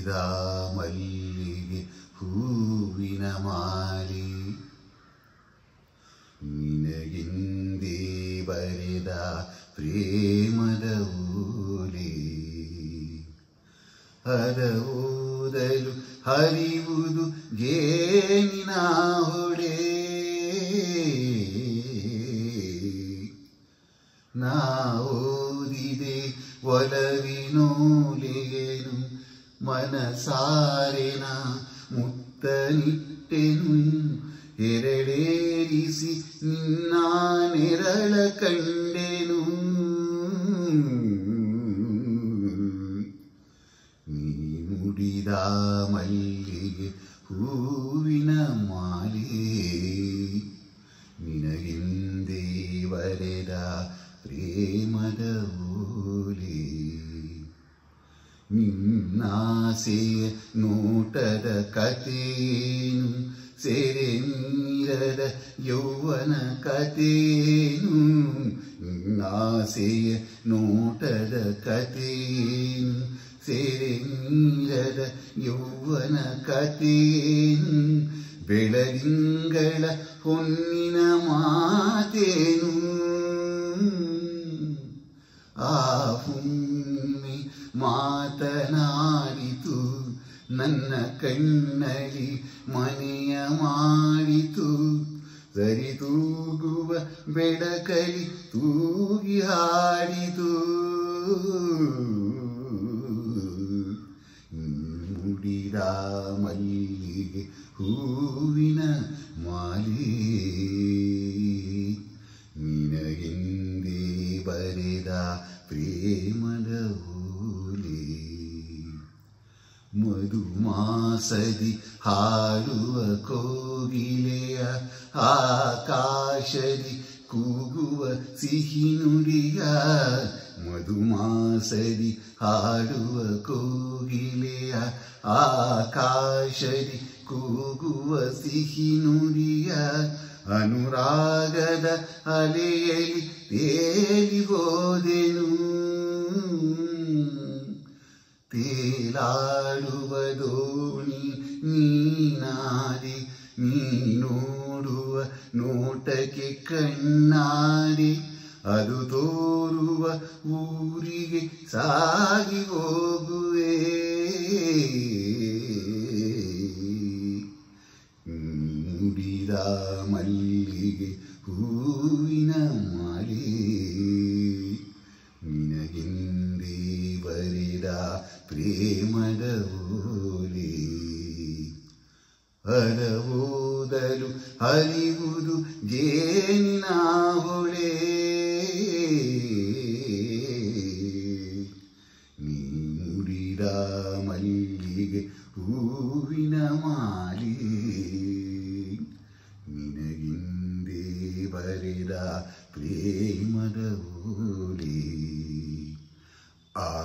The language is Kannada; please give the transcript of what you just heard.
ಮುಡಿದ ಮಲ್ಲಿಗೆ ಹೂವಿನ ಮಾಲೆ ನಿನಗೆಂದೇ ಬರೆದ ಪ್ರೇಮದ ಓಲೆ ಅದ ಓದಲು ಹರಿಯುವುದು ಜೇನಿನ ಹೊಳೆ ನಾ ಓದಿದೆ ಒಲವಿನೋಲೆಯನು ಮನಸಾರೆನ ಮುತ್ತನಿಟ್ಟೆನು ಎರಡೇರಿಸಿ ನಿನ್ನ ನೆರಳ ಕಂಡೆನು ನೀ ಮುಡಿದ ಮಲ್ಲಿಗೆ ಹೂವಿನ ಮಾಲೆ ನಿನಗೆಂದೇ ಬರೆದ ಪ್ರೇಮದ ಓಲೆ ನಿನ್ನಾಸೆಯ ನೋಟದ ಕಥೇನು ಸೆರೆ ನೀರದ ಯೌವನ ಕಥೇನು ನಿನ್ನಾಸೆಯ ನೋಟದ ಕಥೇನು ಸೆರೆ ನೀರದ ಯೌವನ ಕಥೇನು ಬೆಳದಿಂಗಳ ಹೊನ್ನಿನ ಮಾತೇನು ಆ ಹುಣ್ಣೆ ಮಾತನಾಡಿತು ನನ್ನ ಕಣ್ಣಲ್ಲಿ ಮನೆಯ ಮಾಡಿತು ಸರಿತೂಗುವ ಬೆಳಕಲಿ ತೂಗಿ ಹಾಡಿತು ಮುಡಿದ ಮಲ್ಲಿಗೆ ಹೂವಿನ ಮಾಲೆ ನಿನಗೆಂದೇ ಬರೆದ ಪ್ರೇಮದ ಓಲೆ ಮಧುಮಾಸದಿ ಹಾಡುವ ಕೋಗಿಲೆಯ ಆಕಾಶದಿ ಕೂಗುವ ಸಿಹಿ ನುಡಿಯ ಮಧುಮಾಸದಿ ಹಾಡುವ ಕೋಗಿಲೆಯ ಆಕಾಶದಿ ಕೂಗುವ ಸಿಹಿ ನುಡಿಯ ಅನುರಾಗದ ಅಲೆಯಲ್ಲಿ ತೇಲಿ ಹೋದೆನು ತೇಲಾಡುವ ದೋಣಿ ನೀನಾದೆ ನೀ ನೋಡುವ ನೋಟಕ್ಕೆ ಕಣ್ಣಾದೆ ಅದು ತೋರುವ ಊರಿಗೆ ಸಾಗಿ ಹೋಗುವೆ ಮುಡಿದ ಮಲ್ಲಿಗೆ ಹೂವಿನ ಮಾಲೆ ನಿನಗೆಂದೇ ಬರೆದ ಪ್ರೇಮದ ಓಲೆ ಅರವೋದಲು ಹರಿವುದು ಜೇನಿನ ಹೊಳೆ ನೀ ಮುಡಿದ ಮಲ್ಲಿಗೆ ಹೂವಿನ ಮಾಲೆ ನಿನಗಿಂದೇ ಬರೆದ ಪ್ರೇಮದ ಓಲೆ ಆ